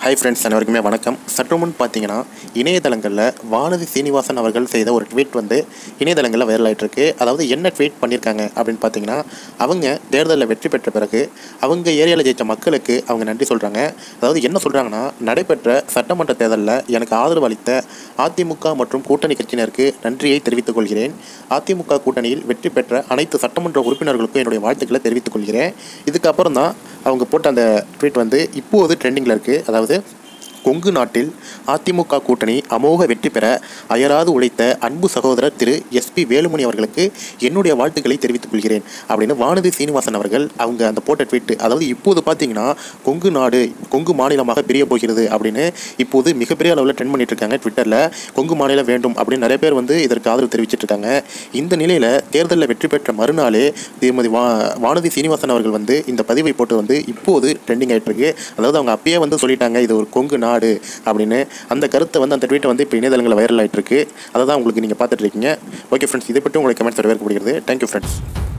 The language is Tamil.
ஹாய் ஃப்ரெண்ட்ஸ் அனைவருக்குமே வணக்கம் சற்று முன் பார்த்தீங்கன்னா இணையதளங்களில் வானதி சீனிவாசன் அவர்கள் செய்த ஒரு ட்வீட் வந்து இணையதளங்களில் வைரல் ஆயிட்டு இருக்கு அதாவது என்ன ட்வீட் பண்ணியிருக்காங்க அப்படின்னு பார்த்தீங்கன்னா அவங்க தேர்தலில் வெற்றி பெற்ற பிறகு அவங்க ஏரியாவில் ஜெயித்த மக்களுக்கு அவங்க நன்றி சொல்கிறாங்க அதாவது என்ன சொல்கிறாங்கன்னா நடைபெற்ற சட்டமன்ற தேர்தலில் எனக்கு ஆதரவு அளித்த அதிமுக மற்றும் கூட்டணி கட்சியினருக்கு நன்றியை தெரிவித்துக் கொள்கிறேன் அதிமுக கூட்டணியில் வெற்றி பெற்ற அனைத்து சட்டமன்ற உறுப்பினர்களுக்கும் என்னுடைய வாழ்த்துக்களை தெரிவித்துக் கொள்கிறேன் இதுக்கப்புறம் தான் அவங்க போட்ட அந்த ட்வீட் வந்து இப்போது ட்ரெண்டிங்கில் இருக்குது அதாவது கொங்கு நாட்டில் அதிமுக கூட்டணி அமோக வெற்றி பெற அயராது உழைத்த அன்பு சகோதரர் திரு எஸ்பி வேலுமணி அவர்களுக்கு என்னுடைய வாழ்த்துக்களை தெரிவித்துக் கொள்கிறேன் அப்படின்னு வானதி சீனிவாசன் அவர்கள் அவங்க அந்த போட்ட ட்வீட் அதாவது இப்போது பார்த்தீங்கன்னா கொங்கு நாடு கொங்கு மாநிலமாக பிரிய போகிறது அப்படின்னு இப்போது மிகப்பெரிய அளவில் ட்ரெண்ட் பண்ணிட்டு இருக்காங்க ட்விட்டரில் கொங்கு மாநிலம் வேண்டும் அப்படின்னு நிறைய பேர் வந்து இதற்கு ஆதரவு தெரிவிச்சிட்டு இருக்காங்க இந்த நிலையில் தேர்தலில் வெற்றி பெற்ற மறுநாளே திருமதி வா வானதி சீனிவாசன் அவர்கள் வந்து இந்த பதிவை போட்டு வந்து இப்போது ட்ரெண்டிங் ஆயிட்டு இருக்கு அதாவது அவங்க அப்பயே வந்து சொல்லிட்டாங்க இது ஒரு கொங்கு நாடு அப்படின்னு அந்த கருத்தை வந்து அந்த ட்வீட்டை வந்து இப்போ இணையதளங்களில் வைரல் ஆயிட்டு இருக்கு அதை தான் உங்களுக்கு நீங்கள் பார்த்துட்டு இருக்கீங்க ஓகே ஃப்ரெண்ட்ஸ் இதை பற்றி உங்களுக்கு கமெண்ட்ஸ் வரவேற்கப்படுகிறது தேங்க்யூ ஃப்ரெண்ட்ஸ்